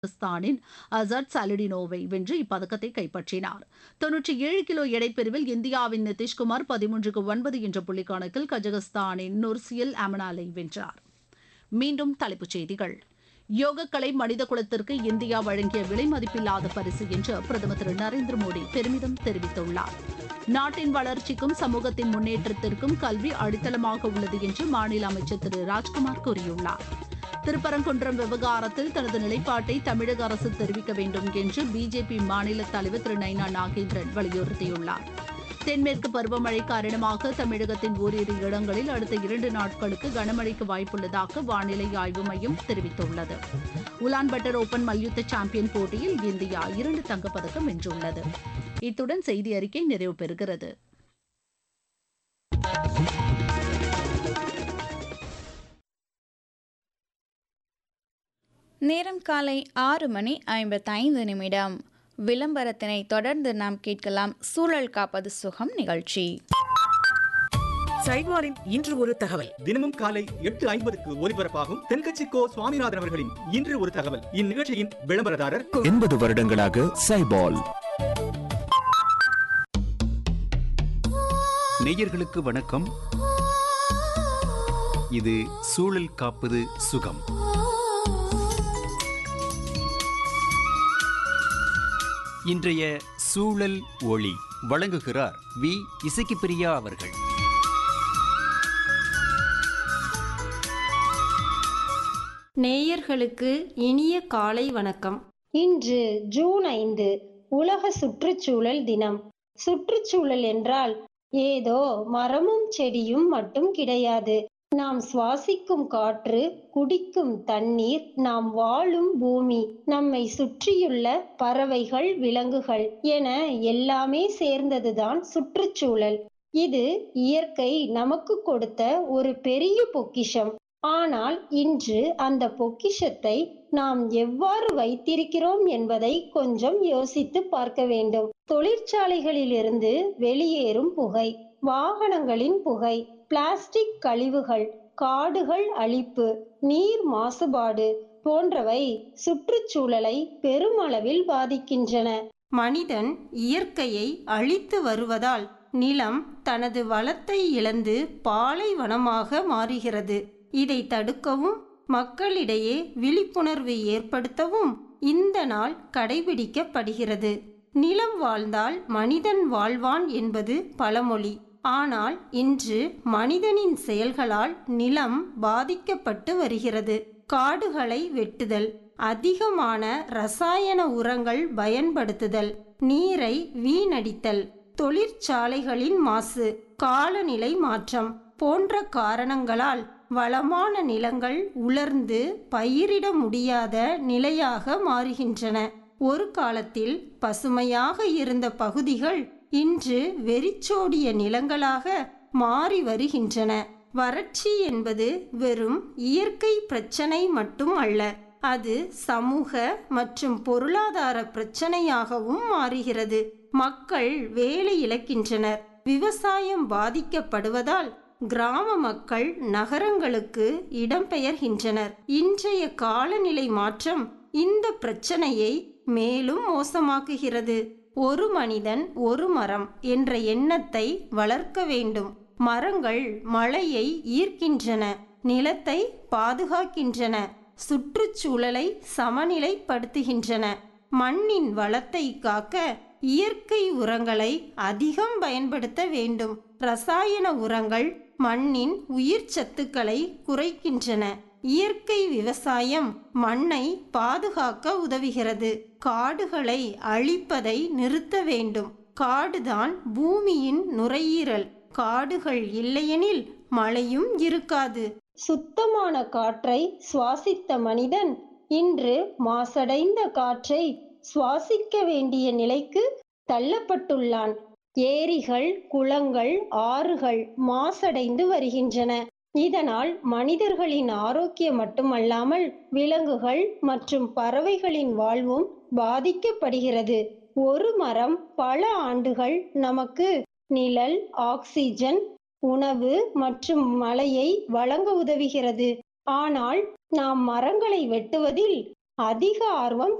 கஜகஸ்தானின் அசாட் சாலிடினோவை வென்று இப்பதக்கத்தை கைப்பற்றினார் தொன்னூற்றி ஏழு கிலோ எடைப்பிரிவில் இந்தியாவின் நிதிஷ்குமார் பதிமூன்றுக்கு ஒன்பது என்ற புள்ளிக்கணக்கில் கஜகஸ்தானின் நுர்சியல் அமனாலை வென்றார் மீண்டும் தலைப்புச் செய்திகள் யோகக்கலை மனித குலத்திற்கு இந்தியா வழங்கிய விலை மதிப்பில்லாத பரிசு என்று பிரதமர் திரு நரேந்திர மோடி பெருமிதம் தெரிவித்துள்ளார் நாட்டின் வளர்ச்சிக்கும் சமூகத்தின் முன்னேற்றத்திற்கும் கல்வி அடித்தளமாக உள்ளது என்று மாநில அமைச்சர் திரு ராஜ்குமார் கூறியுள்ளார் திருப்பரங்குன்றம் விவகாரத்தில் தனது நிலைப்பாட்டை தமிழக அரசு தெரிவிக்க வேண்டும் என்று பிஜேபி மாநில தலைவர் திரு நைனா நாகேந்திரன் வலியுறுத்தியுள்ளார் தென்மேற்கு பருவமழை காரணமாக தமிழகத்தின் ஓரிரு இடங்களில் அடுத்த இரண்டு நாட்களுக்கு கனமழைக்கு வாய்ப்புள்ளதாக வானிலை ஆய்வு மையம் தெரிவித்துள்ளது உலான்பட்டர் ஓபன் மல்யுத்த சாம்பியன் போட்டியில் இந்தியா இரண்டு தங்கப்பதக்கம் வென்றுள்ளது இத்துடன் செய்தி அறிக்கை நிறைவு பெறுகிறது நேரம் காலை ஆறு மணி ஐம்பத்தைந்து நிமிடம் விளம்பரத்தினை தொடர்ந்து நாம் கேட்கலாம் சூழல் காப்பது சுகம் நிகழ்ச்சி சைவாரின் இன்று ஒரு தகவல் தினமும் காலை எட்டு ஐம்பதுக்கு ஒலிபரப்பாகும் தென்கட்சி கோ சுவாமிநாதன் அவர்களின் இன்று ஒரு தகவல் இந்நிகழ்ச்சியின் விளம்பரதாரர் எண்பது வருடங்களாக சைபால் நேயர்களுக்கு வணக்கம் இது சூழல் காப்பது சுகம் இன்றைய சூழல் ஒளி வழங்குகிறார் வி இசைக்கு பிரியா அவர்கள் நேயர்களுக்கு இனிய காலை வணக்கம் இன்று ஜூன் ஐந்து உலக சுற்றுச்சூழல் தினம் சுற்றுச்சூழல் என்றால் ஏதோ மரமும் செடியும் மட்டும் கிடையாது நாம் சுவாசிக்கும் காற்று குடிக்கும் தண்ணீர் நாம் வாழும் பூமி நம்மை சுற்றியுள்ள பறவைகள் விலங்குகள் என எல்லாமே சேர்ந்ததுதான் சுற்றுச்சூழல் இது இயற்கை நமக்கு கொடுத்த ஒரு பெரிய பொக்கிஷம் ஆனால் இன்று அந்த பொக்கிஷத்தை நாம் எவ்வாறு வைத்திருக்கிறோம் என்பதை கொஞ்சம் யோசித்து பார்க்க வேண்டும் தொழிற்சாலைகளிலிருந்து வெளியேறும் புகை வாகனங்களின் புகை பிளாஸ்டிக் கழிவுகள் காடுகள் அழிப்பு நீர் மாசுபாடு போன்றவை சுற்றுச்சூழலை பெருமளவில் பாதிக்கின்றன மனிதன் இயற்கையை அழித்து வருவதால் நிலம் தனது வளத்தை இழந்து பாலைவனமாக மாறுகிறது இதை தடுக்கவும் மக்களிடையே விழிப்புணர்வு ஏற்படுத்தவும் இந்த நாள் கடைபிடிக்கப்படுகிறது நிலம் வாழ்ந்தால் மனிதன் வாழ்வான் என்பது பழமொழி ஆனால் இன்று மனிதனின் செயல்களால் நிலம் பாதிக்கப்பட்டு வருகிறது காடுகளை வெட்டுதல் அதிகமான ரசாயன உரங்கள் பயன்படுத்துதல் நீரை வீணடித்தல் தொழிற்சாலைகளின் மாசு காலநிலை மாற்றம் போன்ற காரணங்களால் வளமான நிலங்கள் உலர்ந்து பயிரிட முடியாத நிலையாக மாறுகின்றன ஒரு காலத்தில் பசுமையாக இருந்த பகுதிகள் இன்று வெறிச்சோடிய நிலங்களாக மாறி வருகின்றன வறட்சி என்பது வெறும் இயற்கை பிரச்சனை மட்டும் அல்ல அது சமூக மற்றும் பொருளாதார பிரச்சனையாகவும் மாறுகிறது மக்கள் வேலை இழக்கின்றனர் விவசாயம் பாதிக்கப்படுவதால் கிராம மக்கள் நகரங்களுக்கு இடம்பெயர்கின்றனர் இன்றைய காலநிலை மாற்றம் இந்த பிரச்சனையை மேலும் மோசமாக்குகிறது ஒரு மனிதன் ஒரு மரம் என்ற எண்ணத்தை வளர்க்க வேண்டும் மரங்கள் மழையை ஈர்க்கின்றன நிலத்தை பாதுகாக்கின்றன சுற்றுச்சூழலை சமநிலைப்படுத்துகின்றன மண்ணின் வளத்தை காக்க இயற்கை உரங்களை அதிகம் பயன்படுத்த வேண்டும் ரசாயன உரங்கள் மண்ணின் உயிர் சத்துக்களை குறைக்கின்றன இயற்கை விவசாயம் மண்ணை பாதுகாக்க உதவுகிறது காடுகளை அழிப்பதை நிறுத்த வேண்டும் காடுதான் பூமியின் நுரையீரல் காடுகள் இல்லையெனில் மழையும் இருக்காது சுத்தமான காற்றை சுவாசித்த மனிதன் இன்று மாசடைந்த காற்றை சுவாசிக்க வேண்டிய நிலைக்கு தள்ளப்பட்டுள்ளான் ஏரிகள் குளங்கள் ஆறுகள் மாசடைந்து வருகின்றன இதனால் மனிதர்களின் ஆரோக்கியம் மட்டுமல்லாமல் விலங்குகள் மற்றும் பறவைகளின் வாழ்வும் பாதிக்கப்படுகிறது ஒரு மரம் பல ஆண்டுகள் நமக்கு நிழல் ஆக்சிஜன் உணவு மற்றும் மழையை வழங்க உதவுகிறது ஆனால் நாம் மரங்களை வெட்டுவதில் அதிக ஆர்வம்